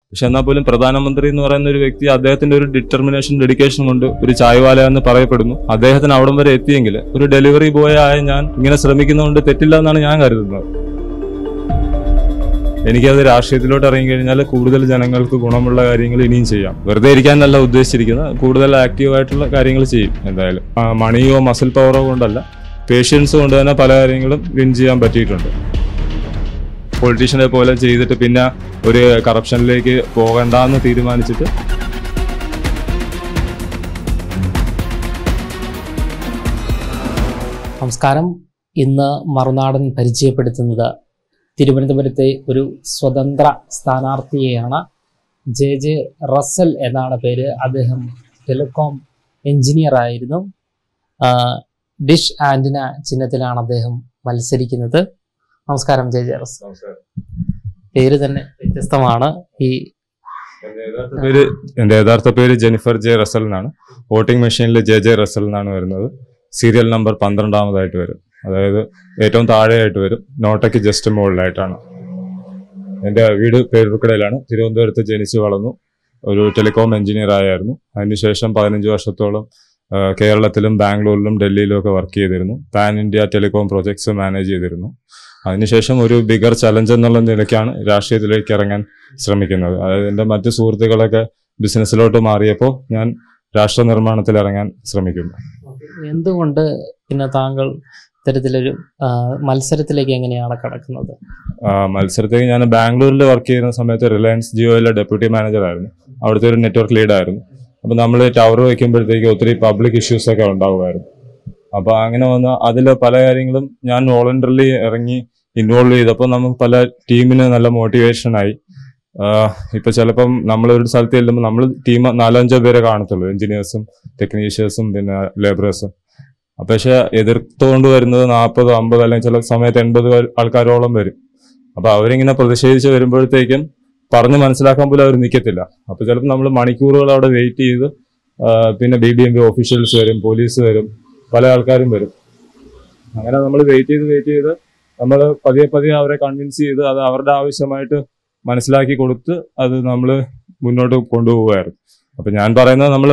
പക്ഷെ എന്നാൽ പോലും പ്രധാനമന്ത്രി എന്ന് പറയുന്ന ഒരു വ്യക്തി അദ്ദേഹത്തിന്റെ ഒരു ഡിറ്റർമിനേഷൻ ഡെഡിക്കേഷൻ കൊണ്ട് ഒരു ചായവാല എന്ന് പറയപ്പെടുന്നു അദ്ദേഹത്തിന് അവിടം വരെ എത്തിയെങ്കിൽ ഒരു ഡെലിവറി ബോയ് ആയ ഞാൻ ഇങ്ങനെ ശ്രമിക്കുന്നതുകൊണ്ട് തെറ്റില്ല എന്നാണ് ഞാൻ കരുതുന്നത് എനിക്കത് രാഷ്ട്രീയത്തിലോട്ട് ഇറങ്ങി കഴിഞ്ഞാൽ കൂടുതൽ ജനങ്ങൾക്ക് ഗുണമുള്ള കാര്യങ്ങൾ ഇനിയും ചെയ്യാം വെറുതെ ഇരിക്കാനല്ല ഉദ്ദേശിച്ചിരിക്കുന്നത് കൂടുതൽ ആക്റ്റീവായിട്ടുള്ള കാര്യങ്ങൾ ചെയ്യും എന്തായാലും ആ, മണിയോ മസിൽ പവറോ കൊണ്ടല്ല പേഷ്യൻസ് കൊണ്ട് തന്നെ പല കാര്യങ്ങളും വിൻ ചെയ്യാൻ പറ്റിയിട്ടുണ്ട് പൊളിറ്റീഷ്യനെ പോലെ ചെയ്തിട്ട് പിന്നെ ഒരു കറപ്ഷനിലേക്ക് പോകണ്ടെന്ന് തീരുമാനിച്ചിട്ട് നമസ്കാരം ഇന്ന് മറുനാടൻ പരിചയപ്പെടുത്തുന്നത് തിരുവനന്തപുരത്തെ ഒരു സ്വതന്ത്ര സ്ഥാനാർത്ഥിയെയാണ് ജെ ജെ റസൽ എന്നാണ് പേര് അദ്ദേഹം ടെലികോം എഞ്ചിനീയർ ആയിരുന്നു ആ, ഡിഷ് ആൻറ്റിന ചിഹ്നത്തിലാണ് അദ്ദേഹം മത്സരിക്കുന്നത് നമസ്കാരം ജെ ജെ റസൽ പേര് തന്നെ വ്യത്യസ്തമാണ് ഈ എന്റെ യഥാർത്ഥ പേര് എന്റെ യഥാർത്ഥ പേര് ജെനിഫർ ജെ റസൽ എന്നാണ് വോട്ടിംഗ് മെഷീനിൽ ജെ ജെ റസൽ എന്നാണ് വരുന്നത് സീരിയൽ നമ്പർ പന്ത്രണ്ടാമതായിട്ട് വരും അതായത് ഏറ്റവും താഴെയായിട്ട് വരും നോട്ടയ്ക്ക് ജസ്റ്റ് മുകളിലായിട്ടാണ് എൻ്റെ വീട് പേരുക്കടയിലാണ് തിരുവനന്തപുരത്ത് ജനിച്ചു വളർന്നു ഒരു ടെലികോം എഞ്ചിനീയർ ആയിരുന്നു അതിനുശേഷം പതിനഞ്ച് വർഷത്തോളം ആ, കേരളത്തിലും ബാംഗ്ലൂരിലും ഡൽഹിയിലും ഒക്കെ വർക്ക് ചെയ്തിരുന്നു pan India telecom projects manage ചെയ്തിരുന്നു അതിനുശേഷം ഒരു ബിഗർ ചലഞ്ച് എന്നുള്ള നിലയ്ക്കാണ് രാഷ്ട്രീയത്തിലേക്ക് ഇറങ്ങാൻ ശ്രമിക്കുന്നത് അതായത് എൻ്റെ മറ്റു സുഹൃത്തുക്കളൊക്കെ ബിസിനസ്സിലോട്ട് മാറിയപ്പോൾ ഞാൻ രാഷ്ട്ര നിർമ്മാണത്തിൽ ഇറങ്ങാൻ ശ്രമിക്കുന്നു എന്തുകൊണ്ട് പിന്നെ താങ്കൾ ഇത്തരത്തിലൊരു ആ, മത്സരത്തിലേക്ക് എങ്ങനെയാണ് കടക്കുന്നത് ആ, മത്സരത്തേക്ക് ഞാൻ ബാംഗ്ലൂരിൽ വർക്ക് ചെയ്യുന്ന സമയത്ത് റിലയൻസ് ജിയോയിലെ ഡെപ്യൂട്ടി മാനേജർ ആയിരുന്നു അവിടുത്തെ ഒരു നെറ്റ്വർക്ക് ലീഡ് ആയിരുന്നു അപ്പൊ നമ്മൾ ടവർ വയ്ക്കുമ്പോഴത്തേക്ക് ഒത്തിരി പബ്ലിക് ഇഷ്യൂസ് ഒക്കെ ഉണ്ടാകുമായിരുന്നു അപ്പൊ അങ്ങനെ വന്ന അതിൽ പല കാര്യങ്ങളും ഞാൻ വോളണ്ടറിലി ഇറങ്ങി ഇൻവോൾവ് ചെയ്തപ്പോൾ നമുക്ക് പല ടീമിന് നല്ല മോട്ടിവേഷൻ ആയി ആഹ് ഇപ്പൊ ചിലപ്പം നമ്മൾ ഒരു സ്ഥലത്ത് ചെല്ലുമ്പോൾ നമ്മൾ ടീം നാലഞ്ചോ പേരെ കാണത്തുള്ളൂ എഞ്ചിനീയേഴ്സും ടെക്നീഷ്യൻസും പിന്നെ ലേബറേഴ്സും അപ്പൊ പക്ഷെ എതിർത്തുകൊണ്ട് വരുന്നത് നാൽപ്പത് അമ്പത് അല്ലെങ്കിൽ ചില സമയത്ത് എൺപത് ആൾക്കാരോളം വരും അപ്പൊ അവരിങ്ങനെ പ്രതിഷേധിച്ച് വരുമ്പോഴത്തേക്കും പറഞ്ഞ് മനസ്സിലാക്കാൻ പോലും അവർ നിൽക്കത്തില്ല അപ്പൊ ചിലപ്പോൾ നമ്മൾ മണിക്കൂറുകൾ അവിടെ വെയിറ്റ് ചെയ്ത് ആ, പിന്നെ B B M P officials വരും പോലീസ് വരും പല ആൾക്കാരും വരും അങ്ങനെ നമ്മൾ വെയിറ്റ് ചെയ്ത് വെയിറ്റ് ചെയ്ത് നമ്മൾ പതിയെ പതിയെ അവരെ കൺവിൻസ് ചെയ്ത് അത് അവരുടെ ആവശ്യമായിട്ട് മനസ്സിലാക്കി കൊടുത്ത് അത് നമ്മൾ മുന്നോട്ട് കൊണ്ടുപോകുമായിരുന്നു അപ്പൊ ഞാൻ പറയുന്നത് നമ്മൾ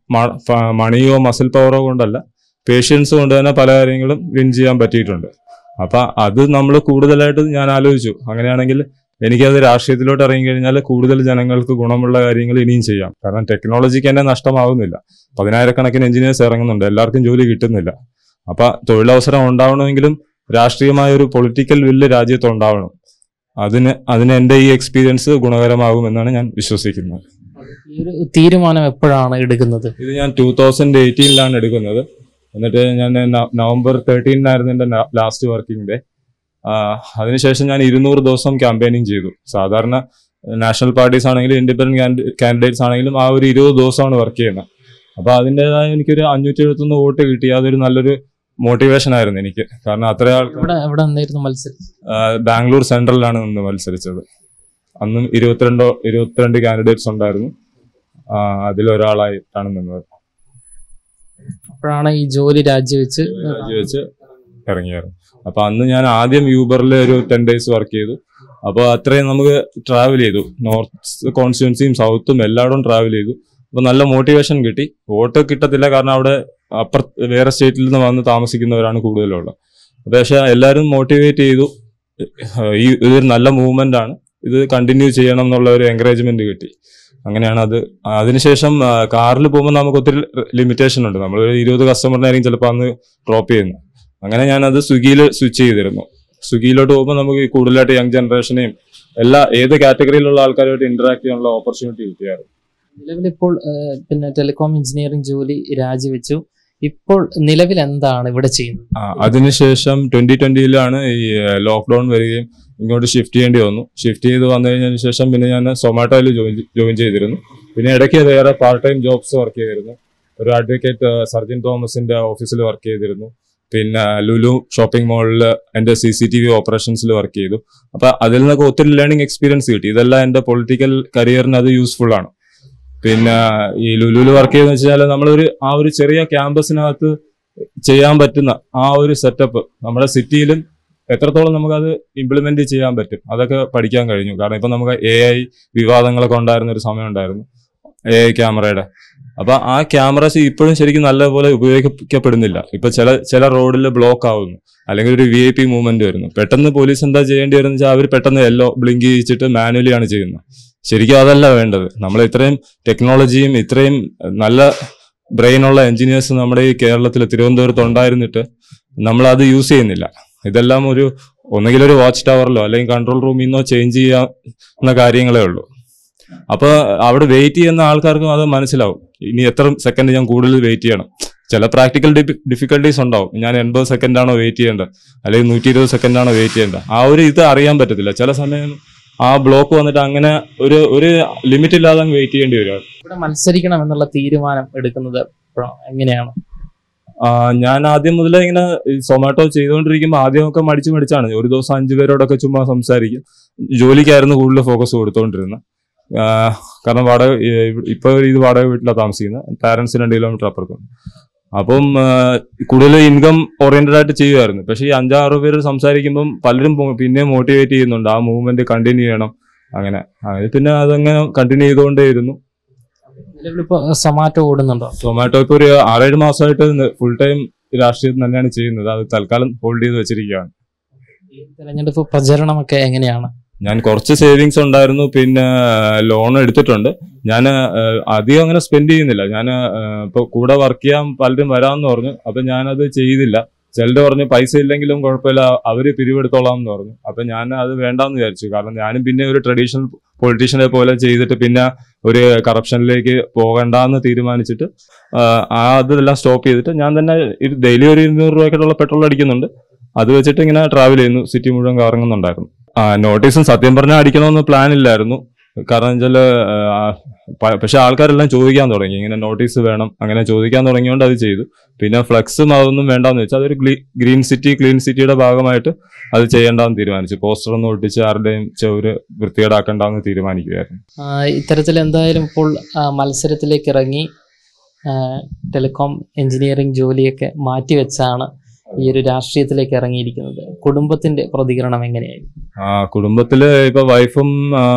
മണിയോ മസിൽ പവറോ കൊണ്ടല്ല പേഷ്യൻസ് കൊണ്ട് തന്നെ പല കാര്യങ്ങളും വിൻ ചെയ്യാൻ പറ്റിയിട്ടുണ്ട് അപ്പൊ അത് നമ്മൾ കൂടുതലായിട്ട് ഞാൻ ആലോചിച്ചു അങ്ങനെയാണെങ്കിൽ എനിക്കത് രാഷ്ട്രീയത്തിലോട്ട് ഇറങ്ങി കഴിഞ്ഞാൽ കൂടുതൽ ജനങ്ങൾക്ക് ഗുണമുള്ള കാര്യങ്ങൾ ഇനിയും ചെയ്യാം കാരണം ടെക്നോളജിക്ക് തന്നെ നഷ്ടമാകുന്നില്ല പതിനായിരക്കണക്കിന് എഞ്ചിനീയേഴ്സ് ഇറങ്ങുന്നുണ്ട് എല്ലാവർക്കും ജോലി കിട്ടുന്നില്ല അപ്പൊ തൊഴിലവസരം ഉണ്ടാവണമെങ്കിലും രാഷ്ട്രീയമായ ഒരു പൊളിറ്റിക്കൽ വില്ല് രാജ്യത്ത് ഉണ്ടാവണം അതിന് അതിന് എൻ്റെ ഈ എക്സ്പീരിയൻസ് ഗുണകരമാകുമെന്നാണ് ഞാൻ വിശ്വസിക്കുന്നത് ഈ ഒരു തീരുമാനം എപ്പോഴാണ് എടുക്കുന്നത് ഇത് ഞാൻ ടൂ തൗസൻഡ് എയ്റ്റീനിലാണ് എടുക്കുന്നത് എന്നിട്ട് ഞാൻ ന- നവംബർ തേർട്ടീനായിരുന്നു എൻ്റെ ലാസ്റ്റ് വർക്കിംഗ് ഡേ അതിനുശേഷം ഞാൻ ഇരുന്നൂറ് ദിവസം ക്യാമ്പയിനിങ് ചെയ്തു സാധാരണ നാഷണൽ പാർട്ടീസ് ആണെങ്കിലും ഇൻഡിപെൻഡന്റ് കാൻഡിഡേറ്റ്സ് ആണെങ്കിലും ആ ഒരു ഇരുപത് ദിവസമാണ് വർക്ക് ചെയ്യുന്നത് അപ്പൊ അതിൻ്റെതായ എനിക്കൊരു അഞ്ഞൂറ്റി എഴുപത്തൊന്ന് വോട്ട് കിട്ടി അതൊരു നല്ലൊരു മോട്ടിവേഷൻ ആയിരുന്നു എനിക്ക് കാരണം അത്ര ആൾക്കാർ ഇവിടെ എവിടെ എന്തായിരുന്നു മത്സരം ബാംഗ്ലൂർ സെൻട്രലിലാണ് നിന്ന് മത്സരിച്ചത് അന്നും ഇരുപത്തിരണ്ടോ ഇരുപത്തിരണ്ട് കാൻഡിഡേറ്റ്സ് ഉണ്ടായിരുന്നു ആ, അതിലൊരാളായിട്ടാണ് നിന്നത് അപ്പോഴാണ് ഈ ജോലി രാജിവെച്ച് വെച്ച് ഇറങ്ങിയായിരുന്നു അപ്പൊ അന്ന് ഞാൻ ആദ്യം യൂബറിൽ ഒരു ടെൻ ഡേയ്സ് വർക്ക് ചെയ്തു അപ്പോൾ അത്രയും നമുക്ക് ട്രാവൽ ചെയ്തു നോർത്ത് കോൺസ്റ്റിറ്റ്യൻസിയും സൗത്തും എല്ലായിടവും ട്രാവൽ ചെയ്തു അപ്പൊ നല്ല മോട്ടിവേഷൻ കിട്ടി വോട്ട് കിട്ടത്തില്ല കാരണം അവിടെ അപ്പുറ വേറെ സ്റ്റേറ്റിൽ നിന്ന് വന്ന് താമസിക്കുന്നവരാണ് കൂടുതലുള്ളത് അപ്പൊ പക്ഷെ എല്ലാവരും മോട്ടിവേറ്റ് ചെയ്തു ഈ ഇതൊരു നല്ല മൂവ്മെന്റ് ആണ് ഇത് കണ്ടിന്യൂ ചെയ്യണം എന്നുള്ള ഒരു എൻകറേജ്മെന്റ് കിട്ടി അങ്ങനെയാണ് അത് അതിനുശേഷം കാറിൽ പോകുമ്പോൾ നമുക്ക് ഒത്തിരി ലിമിറ്റേഷൻ ഉണ്ട് നമ്മൾ ഒരു ഇരുപത് കസ്റ്റമറിനായിരിക്കും ചിലപ്പോൾ അന്ന് ഡ്രോപ്പ് ചെയ്യുന്നത് അങ്ങനെ ഞാനത് സ്വിഗ്ഗിയിൽ സ്വിച്ച് ചെയ്തിരുന്നു സ്വിഗ്ഗിയിലോട്ട് പോകുമ്പോൾ നമുക്ക് കൂടുതലായിട്ട് യങ് ജനറേഷനെയും എല്ലാ ഏത് കാറ്റഗറിയിലുള്ള ആൾക്കാരുമായിട്ട് ഇന്ററാക്ട് ചെയ്യാനുള്ള ഓപ്പർച്യൂണിറ്റി കിട്ടിയായിരുന്നു നിലവിലിപ്പോൾ ഏഹ്, പിന്നെ ടെലികോം എഞ്ചിനീയറിംഗ് ജോലി രാജിവെച്ചു ഇപ്പോൾ നിലവിൽ എന്താണ് ഇവിടെ ചെയ്യുന്നത് ആ, അതിനുശേഷം ട്വന്റി ട്വന്റിയിലാണ് ഈ ലോക്ക്ഡൌൺ വരികയും ഇങ്ങോട്ട് ഷിഫ്റ്റ് ചെയ്യേണ്ടി വന്നു ഷിഫ്റ്റ് ചെയ്ത് വന്നു കഴിഞ്ഞതിന് ശേഷം പിന്നെ ഞാൻ സൊമാറ്റോയിൽ ജോയിൻ ജോയിൻ ചെയ്തിരുന്നു പിന്നെ ഇടയ്ക്ക് വേറെ പാർട്ട് ടൈം ജോബ്സ് വർക്ക് ചെയ്തിരുന്നു ഒരു അഡ്വക്കേറ്റ് സർജിൻ തോമസിന്റെ ഓഫീസിൽ വർക്ക് ചെയ്തിരുന്നു പിന്നെ ലുലു ഷോപ്പിംഗ് മാളിൽ എന്റെ സി സി ടി വി ഓപ്പറേഷൻസിൽ വർക്ക് ചെയ്തു അപ്പൊ അതിൽ നിന്നൊക്കെ ഒത്തിരി ലേണിംഗ് എക്സ്പീരിയൻസ് കിട്ടി ഇതെല്ലാം എന്റെ പൊളിറ്റിക്കൽ കരിയറിന് അത് യൂസ്ഫുൾ ആണ് പിന്നെ ഈ ലുലുവിൽ വർക്ക് ചെയ്തെന്ന് വെച്ചാൽ നമ്മളൊരു ആ ഒരു ചെറിയ ക്യാമ്പസിനകത്ത് ചെയ്യാൻ പറ്റുന്ന ആ ഒരു സെറ്റപ്പ് നമ്മുടെ സിറ്റിയിലും എത്രത്തോളം നമുക്കത് ഇംപ്ലിമെന്റ് ചെയ്യാൻ പറ്റും അതൊക്കെ പഠിക്കാൻ കഴിഞ്ഞു കാരണം ഇപ്പൊ നമുക്ക് എ ഐ വിവാദങ്ങളൊക്കെ ഉണ്ടായിരുന്ന ഒരു സമയം ഉണ്ടായിരുന്നു എ ഐ ക്യാമറയുടെ അപ്പൊ ആ ക്യാമറസ് ഇപ്പോഴും ശരിക്കും നല്ലപോലെ ഉപയോഗിക്കപ്പെടുന്നില്ല ഇപ്പൊ ചില ചില റോഡിൽ ബ്ലോക്ക് ആവുന്നു അല്ലെങ്കിൽ ഒരു വി ഐ പി മൂവ്മെന്റ് വരുന്നു പെട്ടെന്ന് പോലീസ് എന്താ ചെയ്യേണ്ടി വരുന്നത് വെച്ചാൽ അവർ പെട്ടെന്ന് യെല്ലോ ബ്ലിങ്ക് ചെയ്യിച്ചിട്ട് മാനുവലി ആണ് ചെയ്യുന്നത് ശരിക്കും അതല്ല വേണ്ടത് നമ്മൾ ഇത്രയും ടെക്നോളജിയും ഇത്രയും നല്ല ബ്രെയിനുള്ള എഞ്ചിനീയേഴ്സ് നമ്മുടെ ഈ കേരളത്തിൽ തിരുവനന്തപുരത്ത് ഉണ്ടായിരുന്നിട്ട് നമ്മൾ അത് യൂസ് ചെയ്യുന്നില്ല ഇതെല്ലാം ഒരു ഒന്നുകിൽ ഒരു വാച്ച് ടവറിലോ അല്ലെങ്കിൽ കൺട്രോൾ റൂമിൽ നിന്നോ ചേഞ്ച് ചെയ്യാവുന്ന കാര്യങ്ങളേ ഉള്ളൂ അപ്പൊ അവിടെ വെയിറ്റ് ചെയ്യുന്ന ആൾക്കാർക്കും അത് മനസ്സിലാവും ഇനി എത്ര സെക്കൻഡ് ഞാൻ കൂടുതൽ വെയിറ്റ് ചെയ്യണം ചില പ്രാക്ടിക്കൽ ഡിഫിക്കൽട്ടീസ് ഉണ്ടാവും ഞാൻ എൺപത് സെക്കൻഡ് ആണോ വെയിറ്റ് ചെയ്യേണ്ടത് അല്ലെങ്കിൽ നൂറ്റി ഇരുപത് സെക്കൻഡ് ആണോ വെയിറ്റ് ചെയ്യേണ്ടത് ആ ഒരു ഇത് അറിയാൻ പറ്റത്തില്ല ചില സമയം ആ ബ്ലോക്ക് വന്നിട്ട് അങ്ങനെ ഒരു ഒരു ലിമിറ്റ് ഇല്ലാതെ വെയിറ്റ് ചെയ്യേണ്ടി വരും ഇവിടെ മത്സരിക്കണം എന്നുള്ള തീരുമാനം എടുക്കുന്നത് എപ്പോഴാ? എങ്ങനെയാണ് ആ, ഞാൻ ആദ്യം മുതലേ ഇങ്ങനെ സൊമാറ്റോ ചെയ്തുകൊണ്ടിരിക്കുമ്പോൾ ആദ്യമൊക്കെ മടിച്ച് മടിച്ചാണ് ഒരു ദിവസം അഞ്ചു പേരോടൊക്കെ ചുമ്മാ സംസാരിക്കും ജോലിക്കായിരുന്നു കൂടുതൽ ഫോക്കസ് കൊടുത്തോണ്ടിരുന്നത് ആ, കാരണം വാടക ഈ- ഇപ്പൊ ഇത് വാടക വീട്ടിലാണ് താമസിക്കുന്നത് പാരന്റ്സ് രണ്ട് കിലോമീറ്റർ അപ്പുറത്തും അപ്പം ആ, കൂടുതൽ ഇൻകം ഓറിയന്റഡ് ആയിട്ട് ചെയ്യുമായിരുന്നു പക്ഷെ ഈ അഞ്ചാറ് പേര് സംസാരിക്കുമ്പം പലരും പോ- പിന്നെ മോട്ടിവേറ്റ് ചെയ്യുന്നുണ്ട് ആ മൂവ്മെന്റ് കണ്ടിന്യൂ ചെയ്യണം അങ്ങനെ അങ്ങനെ പിന്നെ അതങ്ങനെ കണ്ടിന്യൂ ചെയ്തുകൊണ്ടേയിരുന്നു നിലവിലിപ്പോ സൊമാറ്റോ ഓടുന്നുണ്ടോ സൊമാറ്റോ ഇപ്പൊ ഒരു ആറേഴ് മാസമായിട്ട് ഫുൾ ടൈം രാഷ്ട്രീയത്തിൽ തന്നെയാണ് ചെയ്യുന്നത് അത് തൽക്കാലം ഹോൾഡ് ചെയ്ത് വെച്ചിരിക്കുകയാണ് ഈ തെരഞ്ഞെടുപ്പ് പ്രചരണമൊക്കെ എങ്ങനെയാണ് ഞാൻ കുറച്ച് സേവിങ്സ് ഉണ്ടായിരുന്നു പിന്നെ ലോൺ എടുത്തിട്ടുണ്ട് ഞാൻ അധികം അങ്ങനെ സ്പെൻഡ് ചെയ്യുന്നില്ല ഞാൻ ഇപ്പൊ കൂടെ വർക്ക് ചെയ്യാൻ പലരും വരാമെന്ന് പറഞ്ഞു അപ്പൊ ഞാനത് ചെയ്തില്ല ചിലര് പറഞ്ഞു പൈസ ഇല്ലെങ്കിലും കുഴപ്പമില്ല അവര് പിരിവെടുത്തോളാം എന്ന് പറഞ്ഞു അപ്പൊ ഞാൻ അത് വേണ്ടാന്ന് വിചാരിച്ചു കാരണം ഞാനും പിന്നെ ഒരു ട്രഡീഷണൽ പൊളിറ്റീഷ്യനെ പോലെ ചെയ്തിട്ട് പിന്നെ ഒരു കറപ്ഷനിലേക്ക് പോകണ്ടെന്ന് തീരുമാനിച്ചിട്ട് ആ, ആ അതെല്ലാം സ്റ്റോപ്പ് ചെയ്തിട്ട് ഞാൻ തന്നെ ഡെയിലി ഒരു ഇരുന്നൂറ് രൂപയ്ക്കുള്ള പെട്രോൾ അടിക്കുന്നുണ്ട് അത് വെച്ചിട്ട് ഇങ്ങനെ ട്രാവൽ ചെയ്യുന്നു സിറ്റി മുഴുവൻ കറങ്ങുന്നുണ്ടായിരുന്നു ആ നോട്ടീസും സത്യം പറഞ്ഞാൽ അടിക്കണമെന്ന് പ്ലാൻ ഇല്ലായിരുന്നു കാരണം വെച്ചാല് ആ, പ- പക്ഷെ ആൾക്കാരെല്ലാം ചോദിക്കാൻ തുടങ്ങി ഇങ്ങനെ നോട്ടീസ് വേണം അങ്ങനെ ചോദിക്കാൻ തുടങ്ങിയോണ്ട് അത് ചെയ്തു പിന്നെ ഫ്ലെക്സും അതൊന്നും വേണ്ടാന്ന് വെച്ചാൽ അതൊരു ഗ്രീൻ സിറ്റി ക്ലീൻ സിറ്റിയുടെ ഭാഗമായിട്ട് അത് ചെയ്യേണ്ടെന്ന് തീരുമാനിച്ചു പോസ്റ്റർ ഒന്നും ഒട്ടിച്ച് ആരുടെയും ചെവര് വൃത്തികേടാക്കണ്ടെന്ന് തീരുമാനിക്കുകയായിരുന്നു ആ, ഇത്തരത്തിൽ എന്തായാലും ഇപ്പോൾ ആ, മത്സരത്തിലേക്ക് ഇറങ്ങി ആ, ടെലികോം എഞ്ചിനീയറിംഗ് ജോലിയൊക്കെ മാറ്റിവെച്ചാണ് ഈ ഒരു രാഷ്ട്രീയത്തിലേക്ക് ഇറങ്ങിയിരിക്കുന്നത് കുടുംബത്തിന്റെ പ്രതികരണം എങ്ങനെയായിരുന്നു ആ കുടുംബത്തില് ഇപ്പൊ വൈഫും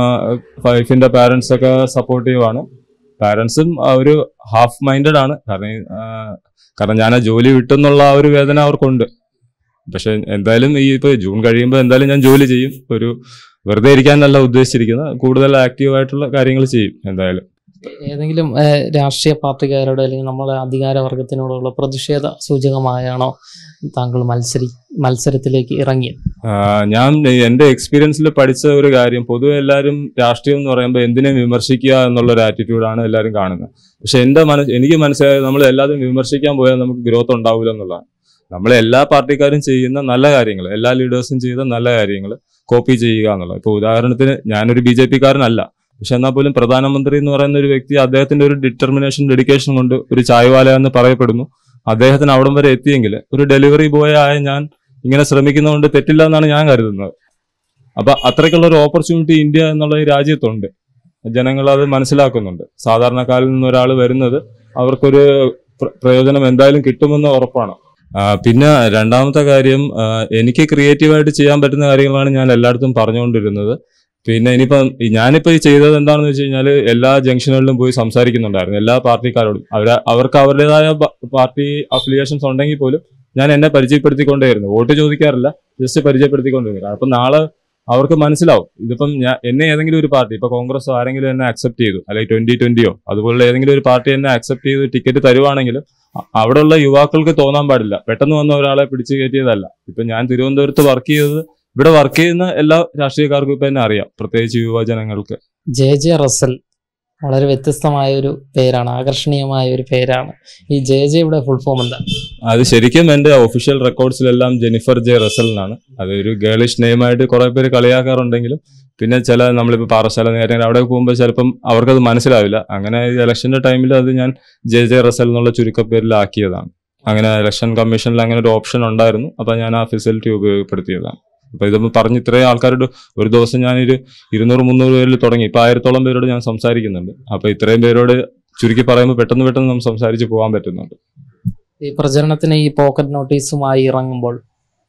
വൈഫിന്റെ പാരന്റ്സ് ഒക്കെ സപ്പോർട്ടീവാണ് പാരന്റ്സും ഒരു ഹാഫ് മൈൻഡഡ് ആണ് കാരണം ഈ, ആ, കാരണം ഞാൻ ആ ജോലി വിട്ടെന്നുള്ള ആ ഒരു വേദന അവർക്കുണ്ട് പക്ഷെ എന്തായാലും ഈ ഇപ്പൊ ജൂൺ കഴിയുമ്പോൾ എന്തായാലും ഞാൻ ജോലി ചെയ്യും ഒരു വെറുതെ ഇരിക്കാനല്ല ഉദ്ദേശിച്ചിരിക്കുന്നത് കൂടുതൽ ആക്റ്റീവ് ആയിട്ടുള്ള കാര്യങ്ങൾ ചെയ്യും എന്തായാലും ഏതെങ്കിലും ആ, രാഷ്ട്രീയ പാർട്ടിക്കാരോട് അല്ലെങ്കിൽ നമ്മളെ അധികാരവർഗത്തിനോടുള്ള പ്രതിഷേധ സൂചകമായാണോ താങ്കൾ മത്സരി മത്സരത്തിലേക്ക് ഇറങ്ങിയത് ആ, ഞാൻ എന്റെ എക്സ്പീരിയൻസിൽ പഠിച്ച ഒരു കാര്യം പൊതുവെ എല്ലാവരും രാഷ്ട്രീയം എന്ന് പറയുമ്പോൾ എന്തിനെ വിമർശിക്കുക എന്നുള്ള ഒരു ആറ്റിറ്റ്യൂഡാണ് എല്ലാവരും കാണുന്നത് പക്ഷെ എന്റെ മനസ്സ് എനിക്ക് മനസ്സിലായത് നമ്മൾ എല്ലാവരും വിമർശിക്കാൻ പോയാൽ നമുക്ക് ഗ്രോത്ത് ഉണ്ടാവില്ല എന്നുള്ളതാണ് നമ്മൾ എല്ലാ പാർട്ടിക്കാരും ചെയ്യുന്ന നല്ല കാര്യങ്ങൾ എല്ലാ ലീഡേഴ്സും ചെയ്ത നല്ല കാര്യങ്ങൾ കോപ്പി ചെയ്യുക എന്നുള്ളത് ഇപ്പൊ ഉദാഹരണത്തിന് ഞാനൊരു ബി ജെ പിക്കാരനല്ല പക്ഷെ എന്നാൽ പോലും പ്രധാനമന്ത്രി എന്ന് പറയുന്ന ഒരു വ്യക്തി അദ്ദേഹത്തിന്റെ ഒരു ഡിറ്റർമിനേഷൻ ഡെഡിക്കേഷൻ കൊണ്ട് ഒരു ചായവാല എന്ന് പറയപ്പെടുന്നു അദ്ദേഹത്തിന് അവിടം വരെ എത്തിയെങ്കിൽ ഒരു ഡെലിവറി ബോയ് ആയ ഞാൻ ഇങ്ങനെ ശ്രമിക്കുന്നതുകൊണ്ട് തെറ്റില്ല എന്നാണ് ഞാൻ കരുതുന്നത് അപ്പൊ അത്രയ്ക്കുള്ള ഒരു ഓപ്പർച്യൂണിറ്റി ഇന്ത്യ എന്നുള്ള ഈ രാജ്യത്തുണ്ട് ജനങ്ങൾ അത് മനസ്സിലാക്കുന്നുണ്ട് സാധാരണക്കാരിൽ നിന്ന് ഒരാൾ വരുന്നത് അവർക്കൊരു പ്ര- പ്രയോജനം എന്തായാലും കിട്ടുമെന്ന് ഉറപ്പാണ് ആ, പിന്നെ രണ്ടാമത്തെ കാര്യം ആ, എനിക്ക് ക്രിയേറ്റീവായിട്ട് ചെയ്യാൻ പറ്റുന്ന കാര്യങ്ങളാണ് ഞാൻ എല്ലായിടത്തും പറഞ്ഞുകൊണ്ടിരുന്നത് പിന്നെ ഇനിയിപ്പം ഈ ഞാനിപ്പോ ഈ ചെയ്തത് എന്താണെന്ന് വെച്ച് കഴിഞ്ഞാൽ എല്ലാ ജംഗ്ഷനുകളിലും പോയി സംസാരിക്കുന്നുണ്ടായിരുന്നു എല്ലാ പാർട്ടിക്കാരോടും അവർ അവർക്ക് അവരുടേതായ പ- പാർട്ടി അഫിലിയേഷൻസ് ഉണ്ടെങ്കിൽ പോലും ഞാൻ എന്നെ പരിചയപ്പെടുത്തിക്കൊണ്ടേയിരുന്നു വോട്ട് ചോദിക്കാറില്ല ജസ്റ്റ് പരിചയപ്പെടുത്തിക്കൊണ്ടിരുന്നു അപ്പൊ നാളെ അവർക്ക് മനസ്സിലാവും ഇതിപ്പം ഞാൻ എന്നെ ഏതെങ്കിലും ഒരു പാർട്ടി ഇപ്പൊ കോൺഗ്രസ് ആരെങ്കിലും എന്നെ അക്സെപ്റ്റ് ചെയ്തു അല്ലെങ്കിൽ ട്വന്റി ട്വന്റിയോ അതുപോലുള്ള ഏതെങ്കിലും ഒരു പാർട്ടി എന്നെ അക്സെപ്റ്റ് ചെയ്ത് ടിക്കറ്റ് തരുവാണെങ്കിൽ അ- അവിടെയുള്ള യുവാക്കൾക്ക് തോന്നാൻ പാടില്ല പെട്ടെന്ന് വന്ന ഒരാളെ പിടിച്ചു കയറ്റിയതല്ല ഇപ്പൊ ഞാൻ തിരുവനന്തപുരത്ത് വർക്ക് ചെയ്തത് ഇവിടെ വർക്ക് ചെയ്യുന്ന എല്ലാ രാഷ്ട്രീയക്കാർക്കും ഇപ്പൊ എന്നെ അറിയാം പ്രത്യേകിച്ച് യുവജനങ്ങൾക്ക് ജെ ജെ റസൽ വളരെ വ്യത്യസ്തമായ ഒരു പേരാണ് ആകർഷണീയമായ ഒരു പേരാണ് ഈ ജെ ജെയുടെ ഫുൾ ഫോം എന്താ അത് ശരിക്കും എന്റെ ഒഫീഷ്യൽ റെക്കോർഡ്സിലെല്ലാം ജെനിഫർ ജെ റസൽ എന്നാണ് അത് ഒരു ഗേളിഷ് നെയിമായിട്ട് കുറെ പേര് കളിയാക്കാറുണ്ടെങ്കിലും പിന്നെ ചില നമ്മളിപ്പോൾ പാറശാല നേരങ്ങൾ അവിടെ പോകുമ്പോൾ ചിലപ്പം അവർക്കത് മനസ്സിലാവില്ല അങ്ങനെ ഈ ഇലക്ഷന്റെ ടൈമിൽ അത് ഞാൻ ജെ ജെ റസൽ എന്നുള്ള ചുരുക്കപ്പേരിലാക്കിയതാണ് അങ്ങനെ ഇലക്ഷൻ കമ്മീഷനിൽ അങ്ങനെ ഒരു ഓപ്ഷൻ ഉണ്ടായിരുന്നു അപ്പൊ ഞാൻ ആ ഫെസിലിറ്റി ഉപയോഗപ്പെടുത്തിയതാണ് അപ്പൊ ഇതൊന്ന് പറഞ്ഞ് ഇത്രയും ആൾക്കാരോട് ഒരു ദിവസം ഞാനൊരു ഇരുന്നൂറ് മുന്നൂറ് പേരിൽ തുടങ്ങി ഇപ്പൊ ആയിരത്തോളം പേരോട് ഞാൻ സംസാരിക്കുന്നുണ്ട് അപ്പൊ ഇത്രയും പേരോട് ചുരുക്കി പറയുമ്പോൾ പെട്ടെന്ന് പെട്ടെന്ന് നമുക്ക് സംസാരിച്ച് പോകാൻ പറ്റുന്നുണ്ട് ഈ പ്രചരണത്തിന് ഈ പോക്കറ്റ് നോട്ടീസുമായി ഇറങ്ങുമ്പോൾ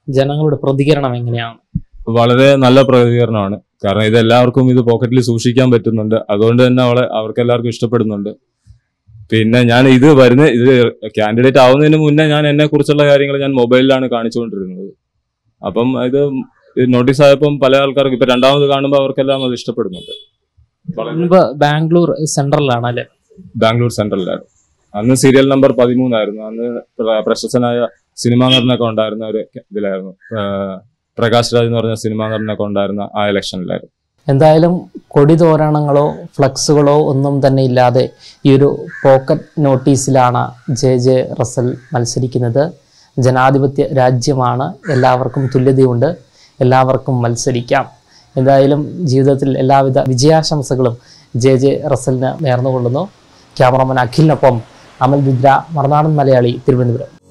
ജനങ്ങളുടെ പ്രതികരണം എങ്ങനെയാണ് വളരെ നല്ല പ്രതികരണമാണ് കാരണം ഇത് എല്ലാവർക്കും ഇത് പോക്കറ്റിൽ സൂക്ഷിക്കാൻ പറ്റുന്നുണ്ട് അതുകൊണ്ട് തന്നെ അവളെ അവർക്ക് എല്ലാവർക്കും ഇഷ്ടപ്പെടുന്നുണ്ട് പിന്നെ ഞാൻ ഇത് വരുന്ന ഇത് കാൻഡിഡേറ്റ് ആവുന്നതിന് മുന്നേ ഞാൻ എന്നെ കുറിച്ചുള്ള കാര്യങ്ങൾ ഞാൻ മൊബൈലിലാണ് കാണിച്ചുകൊണ്ടിരുന്നത് അപ്പം ഇത് നോട്ടീസ് ആയപ്പം പല ആൾക്കാർക്ക് ഇപ്പൊ രണ്ടാമത് കാണുമ്പോൾ അവർക്കെല്ലാം അത് ഇഷ്ടപ്പെടുന്നുണ്ട് വളരെ മുൻപ് ബാംഗ്ലൂർ സെൻട്രലാണ് അല്ലെ ബാംഗ്ലൂർ സെൻട്രലിലായിരുന്നു അന്ന് സീരിയൽ നമ്പർ പതിമൂന്നായിരുന്നു അന്ന് പ്ര- പ്രശസ്തനായ സിനിമാ നടനൊക്കെ ഉണ്ടായിരുന്ന ഒരു ഇതിലായിരുന്നു ആ, പ്രകാശ് രാജ് എന്ന് പറഞ്ഞ സിനിമാ നടനൊക്കെ ഉണ്ടായിരുന്ന ആ ഇലക്ഷനിലായിരുന്നു എന്തായാലും കൊടി തോരണങ്ങളോ ഫ്ലക്സുകളോ ഒന്നും തന്നെ ഇല്ലാതെ ഈ ഒരു പോക്കറ്റ് നോട്ടീസിലാണ് ജെ ജെ റസൽ മത്സരിക്കുന്നത് ജനാധിപത്യ രാജ്യമാണ് എല്ലാവർക്കും തുല്യതയുണ്ട് എല്ലാവർക്കും മത്സരിക്കാം എന്തായാലും ജീവിതത്തിൽ എല്ലാവിധ വിജയാശംസകളും ജെ ജെ റസലിന് നേർന്നുകൊള്ളുന്നു ക്യാമറമാൻ അഖിലിനൊപ്പം അമൽ ബിദ്ര മറുനാടൻ മലയാളി തിരുവനന്തപുരം